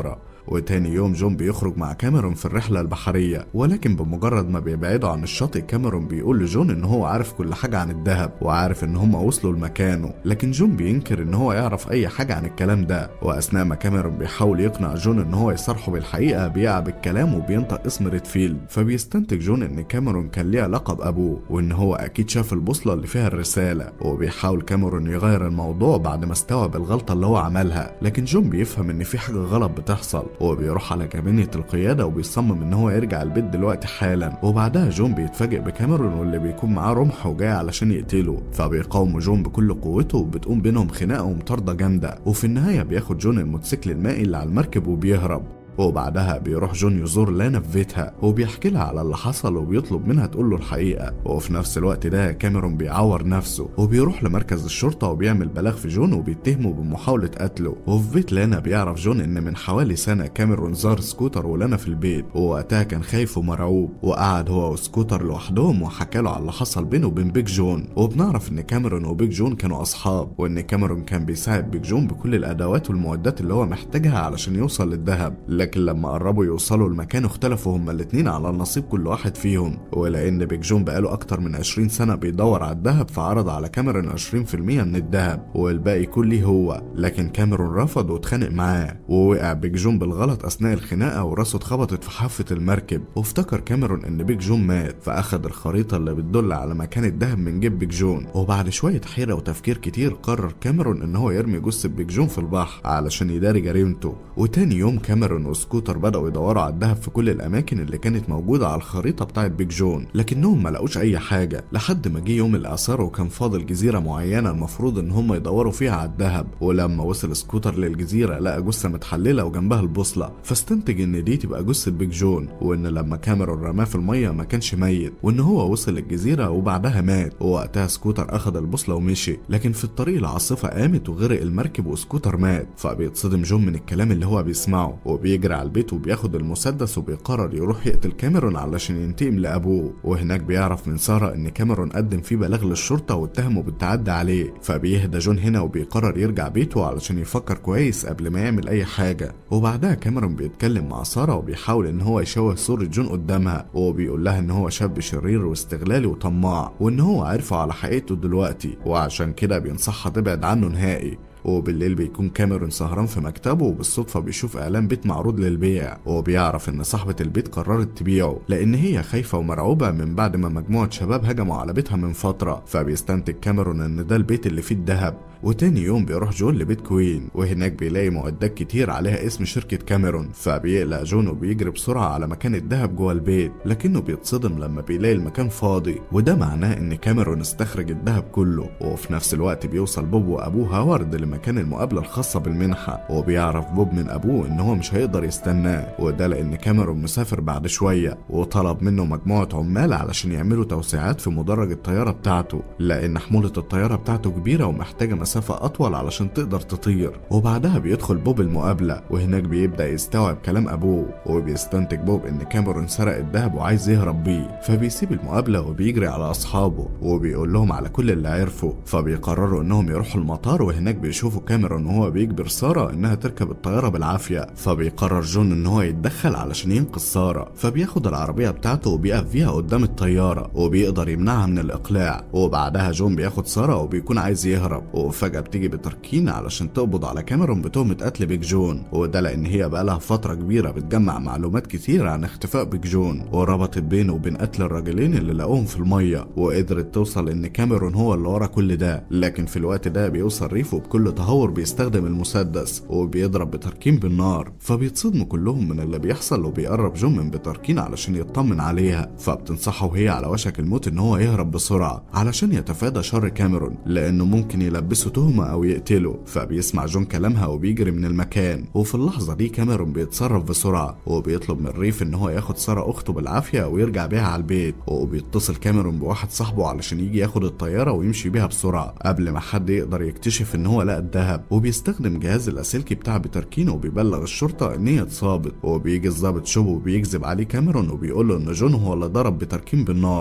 وتاني يوم جون بيخرج مع كاميرون في الرحلة البحرية ولكن بمجرد ما بيبعدوا عن الشاطئ كاميرون بيقول لجون ان هو عارف كل حاجة عن الذهب وعارف ان هم وصلوا لمكانه لكن جون بينكر ان هو يعرف اي حاجة عن الكلام ده واثناء ما كاميرون بيحاول يقنع جون ان هو يصارحه بالحقيقة بيقع بالكلام وبينطق اسم ريدفيلد فبيستنتج جون ان كاميرون كان ليه لقب ابوه وان هو اكيد شاف البوصلة اللي فيها الرسالة وبيحاول كاميرون يغير الموضوع بعد ما استوعب الغلطة اللي هو عملها لكن جون بيفهم ان في حاجة غلط بتحصل وبيروح على كابينة القيادة وبيصمم ان هو يرجع البيت دلوقتي حالا وبعدها جون بيتفاجئ بكاميرون واللي بيكون معاه رمح وجاي علشان يقتله فبيقاوم جون بكل قوته وبتقوم بينهم خناقة ومطاردة جامدة وفي النهاية بياخد جون الموتوسيكل المائي اللي على المركب وبيهرب وبعدها بيروح جون يزور لانا في بيتها وبيحكي لها على اللي حصل وبيطلب منها تقول له الحقيقة وفي نفس الوقت ده كاميرون بيعور نفسه وبيروح لمركز الشرطة وبيعمل بلاغ في جون وبيتهمه بمحاولة قتله وفي بيت لانا بيعرف جون ان من حوالي سنة كاميرون زار سكوتر ولانا في البيت ووقتها كان خايف ومرعوب وقعد هو وسكوتر لوحدهم وحكى له على اللي حصل بينه وبين بيج جون وبنعرف ان كاميرون وبيج جون كانوا اصحاب وان كاميرون كان بيساعد بيج جون بكل الادوات والمعدات اللي هو محتاجها علشان يوصل للذهب لكن لما قربوا يوصلوا المكان اختلفوا هما الاتنين على نصيب كل واحد فيهم ولان بيج جون بقاله اكتر من 20 سنة بيدور على الذهب فعرض على كاميرون 20% من الذهب والباقي كله هو لكن كاميرون رفض واتخانق معاه ووقع بيج جون بالغلط اثناء الخناقة وراسه اتخبطت في حافة المركب وافتكر كاميرون ان بيج جون مات فاخد الخريطة اللي بتدل على مكان الذهب من جيب بيج جون وبعد شوية حيرة وتفكير كتير قرر كاميرون ان هو يرمي جثة بيج جون في البحر علشان يداري جريمته وتاني يوم كاميرون وسكوتر بدأوا يدوروا على الذهب في كل الأماكن اللي كانت موجودة على الخريطة بتاعت بيج جون لكنهم ما لقوش أي حاجة لحد ما جه يوم الإعصار وكان فاضل جزيرة معينة المفروض إن هم يدوروا فيها على الذهب ولما وصل سكوتر للجزيرة لقى جثة متحللة وجنبها البوصلة فاستنتج إن دي تبقى جثة بيج جون وإن لما كاميرون رماه في المية ما كانش ميت وإن هو وصل الجزيرة وبعدها مات ووقتها سكوتر أخد البوصلة ومشي لكن في الطريق العاصفة قامت وغرق المركب وسكوتر مات فبيتصدم جون من الكلام اللي هو بيسمعه وبيجري على البيت وبياخد المسدس وبيقرر يروح يقتل كاميرون علشان ينتقم لأبوه وهناك بيعرف من سارة إن كاميرون قدم فيه بلاغ للشرطة واتهمه بالتعدي عليه فبيهدى جون هنا وبيقرر يرجع بيته علشان يفكر كويس قبل ما يعمل أي حاجة وبعدها كاميرون بيتكلم مع سارة وبيحاول إن هو يشوه صورة جون قدامها وبيقول لها إن هو شاب شرير واستغلالي وطماع وإن هو عارفه على حقيقته دلوقتي وعشان كده بينصحها تبعد عنه نهائي وبالليل بيكون كاميرون سهران في مكتبه وبالصدفة بيشوف إعلان بيت معروض للبيع وبيعرف إن صاحبة البيت قررت تبيعه لأن هي خايفة ومرعوبة من بعد ما مجموعة شباب هجموا على بيتها من فترة فبيستنتج كاميرون إن ده البيت اللي فيه الذهب وتاني يوم بيروح جون لبيت كوين وهناك بيلاقي معدات كتير عليها اسم شركة كاميرون فبيقلق جون وبيجري بسرعة على مكان الذهب جوه البيت لكنه بيتصدم لما بيلاقي المكان فاضي وده معناه إن كاميرون استخرج الذهب كله وفي نفس الوقت بيوصل بوب وأبوه هاورد لمكان المقابلة الخاصة بالمنحة وبيعرف بوب من أبوه إن هو مش هيقدر يستناه وده لأن كاميرون مسافر بعد شوية وطلب منه مجموعة عمال علشان يعملوا توسيعات في مدرج الطيارة بتاعته لأن حمولة الطيارة بتاعته كبيرة ومحتاجة مسافة أطول علشان تقدر تطير وبعدها بيدخل بوب المقابلة وهناك بيبدأ يستوعب كلام أبوه وبيستنتج بوب إن كاميرون سرق الذهب وعايز يهرب بيه فبيسيب المقابلة وبيجري على أصحابه وبيقول لهم على كل اللي عرفه فبيقرروا إنهم يروحوا المطار وهناك بيشوفوا كاميرون وهو بيجبر سارة إنها تركب الطيارة بالعافية فبيقرر جون إن هو يتدخل علشان ينقذ سارة فبياخد العربية بتاعته وبيقف فيها قدام الطيارة وبيقدر يمنعها من الإقلاع وبعدها جون بياخد سارة وبيكون عايز يهرب وفجأة بتيجي بتركين علشان تقبض على كاميرون بتهمة قتل بيج جون وده لأن هي بقالها فترة كبيرة بتجمع معلومات كتير عن اختفاء بيج جون وربطت بينه وبين قتل الراجلين اللي لقوهم في المية وقدرت توصل إن كاميرون هو اللي ورا كل ده لكن في الوقت ده بيوصل ريفو بكل تهور بيستخدم المسدس وبيضرب بتركين بالنار فبيتصدموا كلهم من اللي بيحصل وبيقرب جون من بتركين علشان يطمن عليها فبتنصحه وهي على وشك الموت إن هو يهرب بسرعة علشان يتفادى شر كاميرون لأنه ممكن يلبسه تهمة أو يقتله فبيسمع جون كلامها وبيجري من المكان وفي اللحظة دي كاميرون بيتصرف بسرعة وبيطلب من ريف إن هو ياخد سارة أخته بالعافية ويرجع بيها على البيت وبيتصل كاميرون بواحد صاحبه علشان يجي ياخد الطيارة ويمشي بيها بسرعة قبل ما حد يقدر يكتشف إن هو لقى الذهب وبيستخدم جهاز اللاسلكي بتاع بتركين وبيبلغ الشرطة إن هي اتصابت وبيجي الضابط شوب وبيكذب عليه كاميرون وبيقول له إن جون هو اللي ضرب بتركين بالنار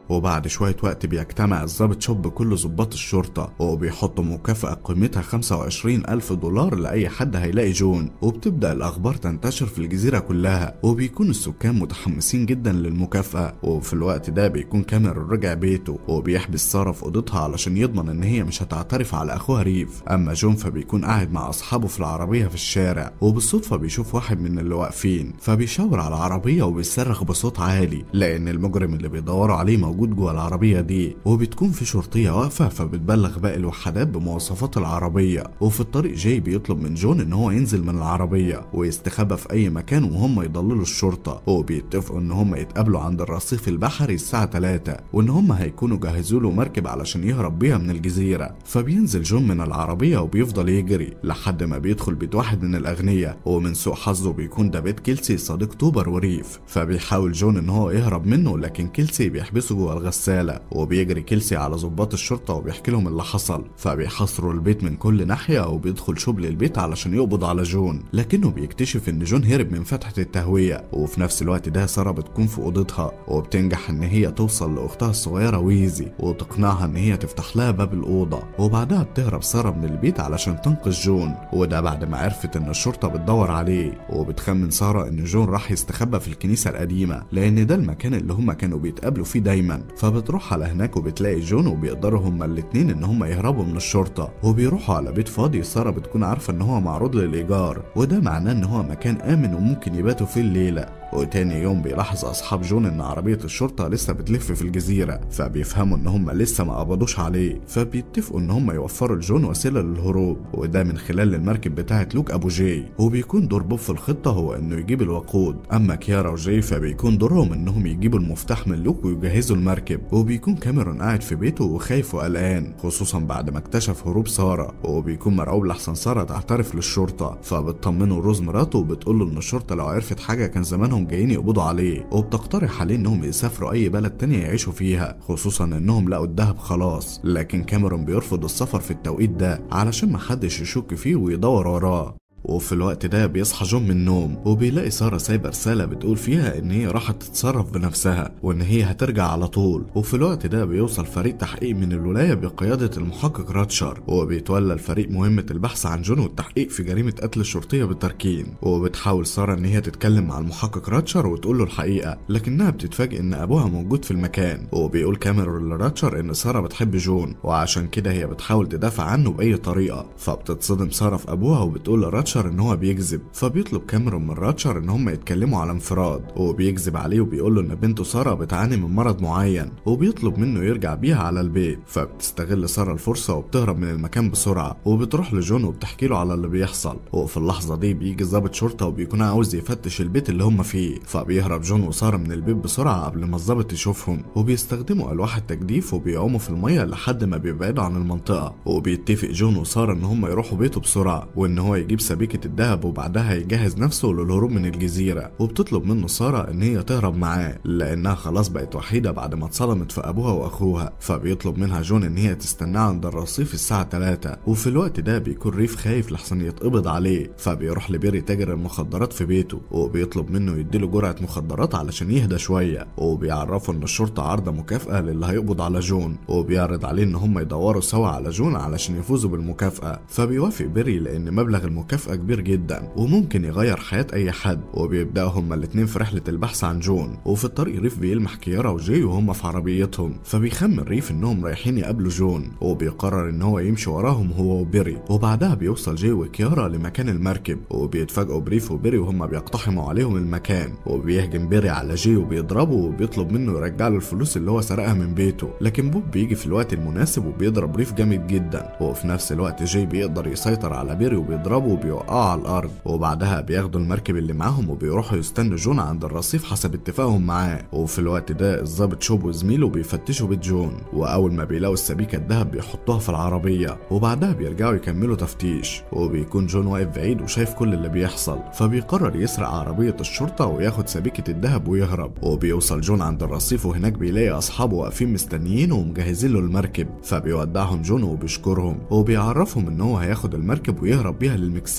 وبعد شوية وقت بيجتمع الضابط شوب بكل ضباط الشرطة وبيحطوا مكافأة قيمتها 25 ألف دولار لأي حد هيلاقي جون وبتبدأ الأخبار تنتشر في الجزيرة كلها وبيكون السكان متحمسين جدا للمكافأة وفي الوقت ده بيكون كاميرون رجع بيته وبيحبس سارة في أوضتها علشان يضمن إن هي مش هتعترف على أخوها ريف أما جون فبيكون قاعد مع أصحابه في العربية في الشارع وبالصدفة بيشوف واحد من اللي واقفين فبيشاور على العربية وبيصرخ بصوت عالي لأن المجرم اللي بيدوروا عليه موجود جوه العربية دي وبتكون في شرطية واقفة فبتبلغ باقي الوحدات بمواصفات العربية وفي الطريق جاي بيطلب من جون إن هو ينزل من العربية ويستخبى في أي مكان وهم يضللوا الشرطة وبيتفقوا إن هم يتقابلوا عند الرصيف البحري الساعة 3 وإن هم هيكونوا جهزوا له مركب علشان يهرب بيها من الجزيرة فبينزل جون من العربية وبيفضل يجري لحد ما بيدخل بيت واحد من الأغنياء ومن سوء حظه بيكون ده بيت كيلسي صديق توبر وريف فبيحاول جون إن هو يهرب منه لكن كيلسي بيحبسه جوه الغسالة وبيجري كيلسي على ضباط الشرطة وبيحكي لهم اللي حصل فبيحاصروا البيت من كل ناحية وبيدخل شوب للبيت علشان يقبض على جون لكنه بيكتشف إن جون هرب من فتحة التهوية وفي نفس الوقت ده سارة بتكون في أوضتها وبتنجح إن هي توصل لأختها الصغيرة ويزي وتقنعها إن هي تفتح لها باب الأوضة وبعدها بتهرب سارة من البيت علشان تنقذ جون وده بعد ما عرفت إن الشرطة بتدور عليه وبتخمن سارة إن جون راح يستخبى في الكنيسة القديمة لأن ده المكان اللي هما كانوا بيتقابلوا فيه دايما فبتروح على هناك وبتلاقي جون وبيقدروا هما الاتنين إن هما يهربوا من الشرطة وبيروحوا على بيت فاضي سارة بتكون عارفة إن هو معروض للإيجار وده معناه إن هو مكان آمن وممكن يباتوا فيه الليلة وتاني يوم بيلاحظ أصحاب جون إن عربية الشرطة لسه بتلف في الجزيرة فبيفهموا إن هم لسه ما قبضوش عليه فبيتفقوا إن هم يوفروا لجون وسيلة للهروب وده من خلال المركب بتاعة لوك أبو جي وبيكون دور بوب في الخطة هو إنه يجيب الوقود أما كيارا وجي فبيكون دورهم إنهم يجيبوا المفتاح من لوك ويجهزوا المركب وبيكون كاميرون قاعد في بيته وخايف وقلقان خصوصا بعد ما اكتشف هروب سارة وبيكون مرعوب لحسن سارة تعترف للشرطة فبتطمنه روز مراته وبتقول له إن الشرطة لو عرفت حاجة كان زمانهم انهم جايين يقبضوا عليه وبتقترح عليه انهم يسافروا اي بلد تانية يعيشوا فيها خصوصا انهم لقوا الدهب خلاص لكن كاميرون بيرفض السفر في التوقيت ده علشان محدش يشك فيه ويدور وراه وفي الوقت ده بيصحى جون من النوم وبيلاقي سارة سايبة رسالة بتقول فيها إن هي راحت تتصرف بنفسها وإن هي هترجع على طول وفي الوقت ده بيوصل فريق تحقيق من الولاية بقيادة المحقق راتشر وبيتولى الفريق مهمة البحث عن جون والتحقيق في جريمة قتل الشرطية بالتركين وبتحاول سارة إن هي تتكلم مع المحقق راتشر وتقول له الحقيقة لكنها بتتفاجئ إن أبوها موجود في المكان وبيقول كاميرون لراتشر إن سارة بتحب جون وعشان كده هي بتحاول تدافع عنه بأي طريقة فبتتصدم سارة في أبوها وبتقول لراتشر راتشر ان هو بيكذب فبيطلب كاميرون من راتشر ان هم يتكلموا على انفراد وبيكذب عليه وبيقول له ان بنته ساره بتعاني من مرض معين وبيطلب منه يرجع بيها على البيت فبتستغل ساره الفرصه وبتهرب من المكان بسرعه وبتروح لجون وبتحكي له على اللي بيحصل وفي اللحظه دي بيجي ضابط شرطه وبيكون عاوز يفتش البيت اللي هم فيه فبيهرب جون وساره من البيت بسرعه قبل ما الضابط يشوفهم وبيستخدموا الواح التجديف وبيعوموا في الميه لحد ما بيبعدوا عن المنطقه وبيتفق جون وساره ان هم يروحوا بيته بسرعه وان هو يجيب سبيكه الذهب وبعدها يجهز نفسه للهروب من الجزيرة وبتطلب منه سارة إن هي تهرب معاه لأنها خلاص بقت وحيدة بعد ما اتصدمت في أبوها وأخوها فبيطلب منها جون إن هي تستناه عند الرصيف الساعة 3 وفي الوقت ده بيكون ريف خايف لحسن يتقبض عليه فبيروح لبيري تاجر المخدرات في بيته وبيطلب منه يديله جرعة مخدرات علشان يهدى شوية وبيعرفه إن الشرطة عارضة مكافأة للي هيقبض على جون وبيعرض عليه إن هم يدوروا سوا على جون علشان يفوزوا بالمكافأة فبيوافق بيري لأن مبلغ المكافأة كبير جدا وممكن يغير حياة أي حد وبيبدأوا هما الاتنين في رحلة البحث عن جون وفي الطريق ريف بيلمح كيارا وجي وهما في عربيتهم فبيخمن ريف إنهم رايحين يقابلوا جون وبيقرر إن هو يمشي وراهم هو وبيري وبعدها بيوصل جي وكيارا لمكان المركب وبيتفاجئوا بريف وبيري وهما بيقتحموا عليهم المكان وبيهجم بيري على جي وبيضربه وبيطلب منه يرجع له الفلوس اللي هو سرقها من بيته لكن بوب بيجي في الوقت المناسب وبيضرب ريف جامد جدا وفي نفس الوقت جي بيقدر يسيطر على بيري وبيضربه وبيوقعه على الارض وبعدها بياخدوا المركب اللي معاهم وبيروحوا يستنوا جون عند الرصيف حسب اتفاقهم معاه وفي الوقت ده الظابط شوب وزميله بيفتشوا بيت جون واول ما بيلاقوا السبيكه الذهب بيحطوها في العربيه وبعدها بيرجعوا يكملوا تفتيش وبيكون جون واقف بعيد وشايف كل اللي بيحصل فبيقرر يسرق عربيه الشرطه وياخد سبيكه الذهب ويهرب وبيوصل جون عند الرصيف وهناك بيلاقي اصحابه واقفين مستنيين ومجهزين له المركب فبيودعهم جون وبيشكرهم وبيعرفهم ان هو هياخد المركب ويهرب بيها للمكسيك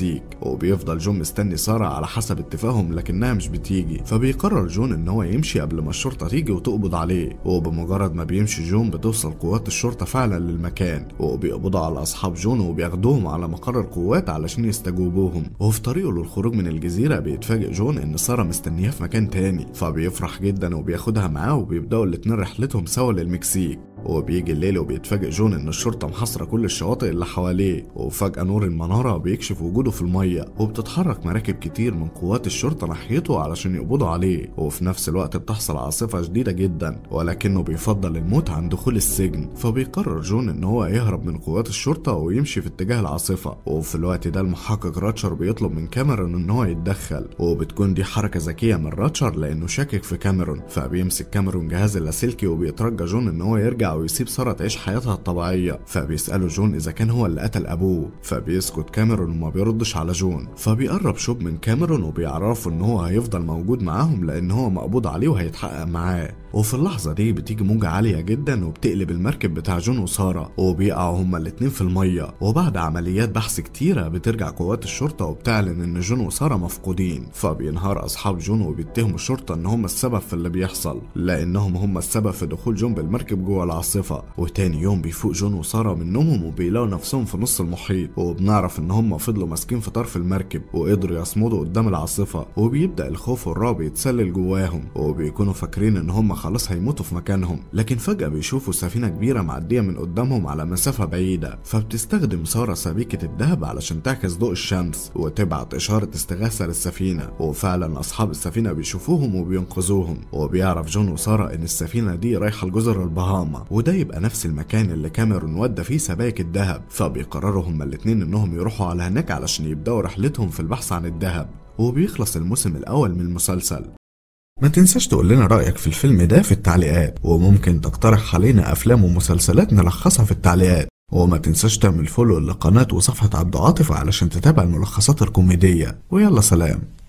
المكسيك وبيفضل جون مستني سارة على حسب اتفاقهم لكنها مش بتيجي فبيقرر جون ان هو يمشي قبل ما الشرطة تيجي وتقبض عليه وبمجرد ما بيمشي جون بتوصل قوات الشرطة فعلا للمكان وبيقبضوا على اصحاب جون وبياخدوهم على مقر القوات علشان يستجوبوهم وفي طريقه للخروج من الجزيرة بيتفاجئ جون ان سارة مستنياه في مكان تاني فبيفرح جدا وبياخدها معاه وبيبداوا الاتنين رحلتهم سوا للمكسيك وبيجي الليل وبيتفاجئ جون ان الشرطه محاصره كل الشواطئ اللي حواليه وفجاه نور المناره بيكشف وجوده في الميه وبتتحرك مراكب كتير من قوات الشرطه ناحيته علشان يقبضوا عليه وفي نفس الوقت بتحصل عاصفه شديده جدا ولكنه بيفضل الموت عن دخول السجن فبيقرر جون ان هو يهرب من قوات الشرطه ويمشي في اتجاه العاصفه وفي الوقت ده المحقق راتشر بيطلب من كاميرون ان هو يتدخل وبتكون دي حركه ذكيه من راتشر لانه شاكك في كاميرون فبيمسك كاميرون جهاز اللاسلكي وبيترجى جون ان هو يرجع ويسيب ساره تعيش حياتها الطبيعيه فبيسالوا جون اذا كان هو اللي قتل ابوه فبيسكت كاميرون وما بيردش على جون فبيقرب شوب من كاميرون وبيعرفوا ان هو هيفضل موجود معاهم لان هو مقبوض عليه وهيتحقق معاه وفي اللحظة دي بتيجي موجة عالية جدا وبتقلب المركب بتاع جون وسارة وبيقعوا هما الاتنين في المية وبعد عمليات بحث كتيرة بترجع قوات الشرطة وبتعلن ان جون وسارة مفقودين فبينهار اصحاب جون وبيتهموا الشرطة ان هم السبب في اللي بيحصل لانهم هم السبب في دخول جون بالمركب جوه العاصفة وتاني يوم بيفوق جون وسارة من نومهم وبيلاقوا نفسهم في نص المحيط وبنعرف ان هم فضلوا ماسكين في طرف المركب وقدروا يصمدوا قدام العاصفة وبيبدأ الخوف والرعب يتسلل جواهم وبيكونوا فاكرين ان هم خلاص هيموتوا في مكانهم لكن فجأة بيشوفوا سفينة كبيرة معدية من قدامهم على مسافة بعيدة فبتستخدم سارة سبيكة الذهب علشان تعكس ضوء الشمس وتبعت إشارة استغاثة للسفينة وفعلا أصحاب السفينة بيشوفوهم وبينقذوهم وبيعرف جون وسارة إن السفينة دي رايحة لجزر البهاما وده يبقى نفس المكان اللي كاميرون ودى فيه سبائك الذهب فبيقرروا هما الاتنين إنهم يروحوا على هناك علشان يبدأوا رحلتهم في البحث عن الذهب وبيخلص الموسم الأول من المسلسل ما تنساش تقول لنا رأيك في الفيلم ده في التعليقات وممكن تقترح علينا أفلام ومسلسلات نلخصها في التعليقات وما تنساش تعمل فولو للقناة وصفحة عبد عاطف علشان تتابع الملخصات الكوميدية ويلا سلام